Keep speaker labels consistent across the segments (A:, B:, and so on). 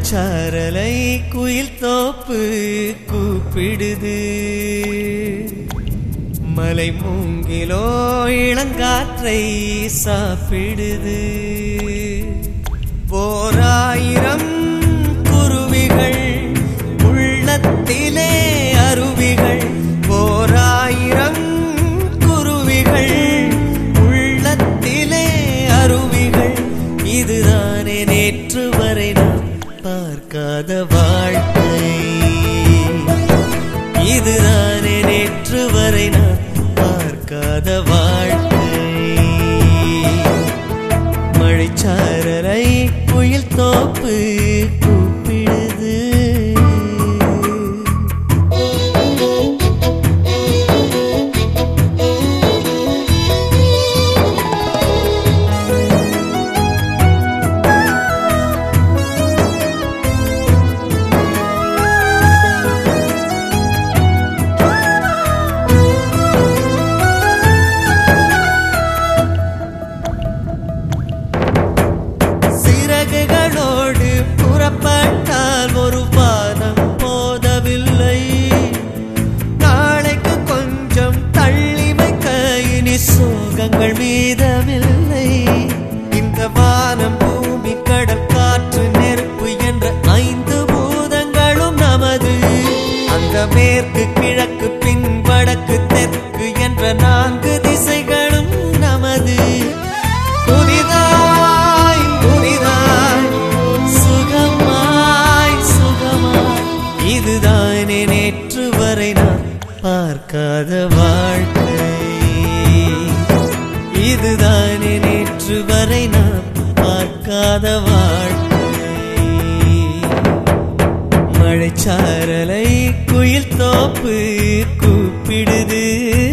A: மழைச்சாரலை குயில் தோப்பு கூப்பிடுது மலை மூங்கிலோ இளங்காற்றை சாப்பிடுது ஓராயிரம் குருவிகள் உள்ளத்திலே அருவிகள் ஓராயிரம் குருவிகள் உள்ளத்திலே அருவிகள் இதுதானே நேற்று வரை நான் பார்க்காத வாழ்க்கை இதுதானே நேற்று வரை நான் பார்க்காத வாழ்க்கை மழைச்சாரலை குயில் தோப்பு கூப்பிடுது சிறகுகளோடு புறப்பட்டால் ஒரு வானம் போதவில்லை நாளைக்கு கொஞ்சம் தள்ளி வைக்க இனி சோகங்கள் மீதமில்லை இந்த வானம் பூமி கடல் காற்று நெருப்பு என்ற ஐந்து பூதங்களும் நமது அந்த மேற்கு கிழக்கு பின் வடக்கு தெற்கு என்ற நான்கு திசைகளும் நமது புதிதாய் புதிதாய் சுகமாய் சுகமாய் இதுதானே நேற்று வரை நான் பார்க்காத வாழ்க்கை இதுதானே நேற்று வரை நான் பார்க்காத வாழ்க்கை மழைச்சாரலை குயில் தோப்பு கூப்பிடுது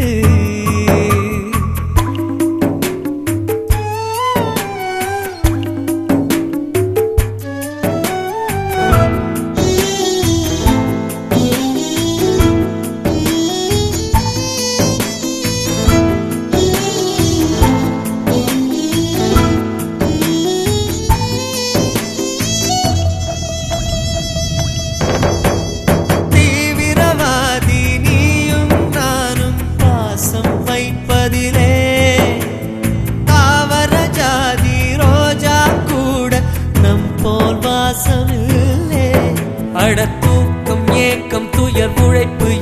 A: தீவிரவாதி நீயும் நானும் பாசம் வைப்பதிலே தாவர ஜாதி ரோஜா கூட நம் போல் வாசமில்லே அடத்தூக்கம் ஏக்கம் துயர் உழைப்பு